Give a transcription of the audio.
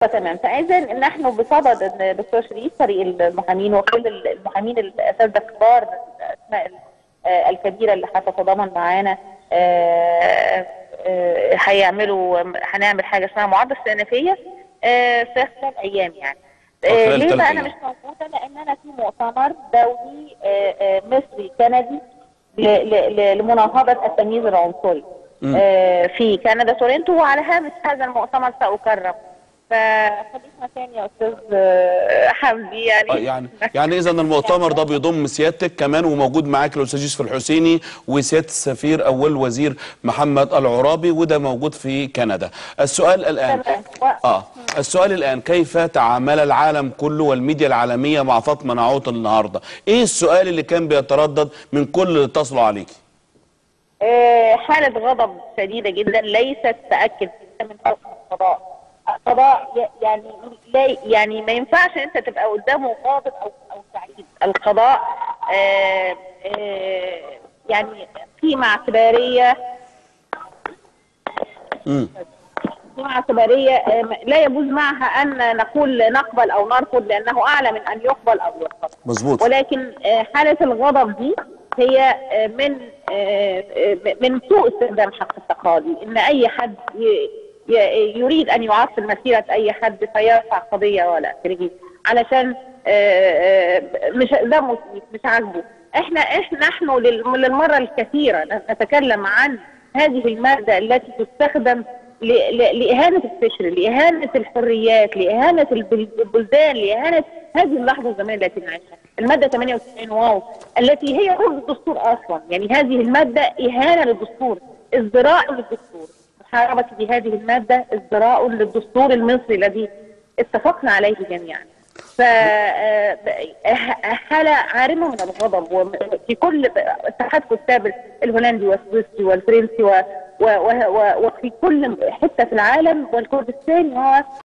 تمام فاذا نحن بصدد ان الدكتور شريف فريق المحامين وكل المحامين الاساتذه الكبار الاسماء آه، الكبيره اللي هتتضامن معانا آه، آه، هيعملوا هنعمل حاجه اسمها معادله استئنافيه آه، في خلال ايام يعني آه، آه، خلال ليه ثلاث بقى انا أيام. مش موجوده لان انا في مؤتمر دولي آه، آه، مصري كندي ل- ل- ل- لمناهضه التمييز العنصري آه، في كندا تورنتو وعلى هامش هذا المؤتمر ساكرم فخليك مكاني يا استاذ آه، حمدي يعني آه، يعني يعني اذا المؤتمر ده بيضم سيادتك كمان وموجود معاك الاستاذ يوسف الحسيني وسياده السفير اول وزير محمد العرابي وده موجود في كندا السؤال الان تمام. اه السؤال الان كيف تعامل العالم كله والميديا العالميه مع فاطمه نعوت النهارده ايه السؤال اللي كان بيتردد من كل اللي اتصلوا عليك آه، حالة غضب شديدة جدا ليست تأكد من حكم القضاء القضاء ي- يعني لا يعني ما ينفعش انت تبقى قدامه غاضب او او سعيد القضاء آه آه يعني قيمة اعتبارية امم قيمة اعتبارية آه، لا يجوز معها ان نقول نقبل او نرفض لانه اعلى من ان يقبل او يرفض مظبوط ولكن آه، حالة الغضب دي هي آه، من آه، آه، من سوء استخدام حق التقاضي ان اي حد ي- ي- يريد ان يعطل مسيرة اي حد فيرفع قضية ولا اخره علشان آه، آه، مش ده مش مش عاجبه احنا احنا نحن لل- للمرة الكثيرة نتكلم عن هذه المادة التي تستخدم ل- ل- لإهانة الفكر لإهانة الحريات لإهانة البل- البلدان لإهانة هذه اللحظة الزمنية التي نعيشها المادة 98 واو التي هي ضد الدستور أصلا يعني هذه المادة إهانة للدستور ازدراء للدستور محاربة بهذه المادة ازدراء للدستور المصري الذي اتفقنا عليه جميعا ف آه، حالة عارمة من الغضب وفي كل اتحاد كتاب الهولندي والسويسري والفرنسي و و و و وفي كل حتة في العالم والكردستاني هو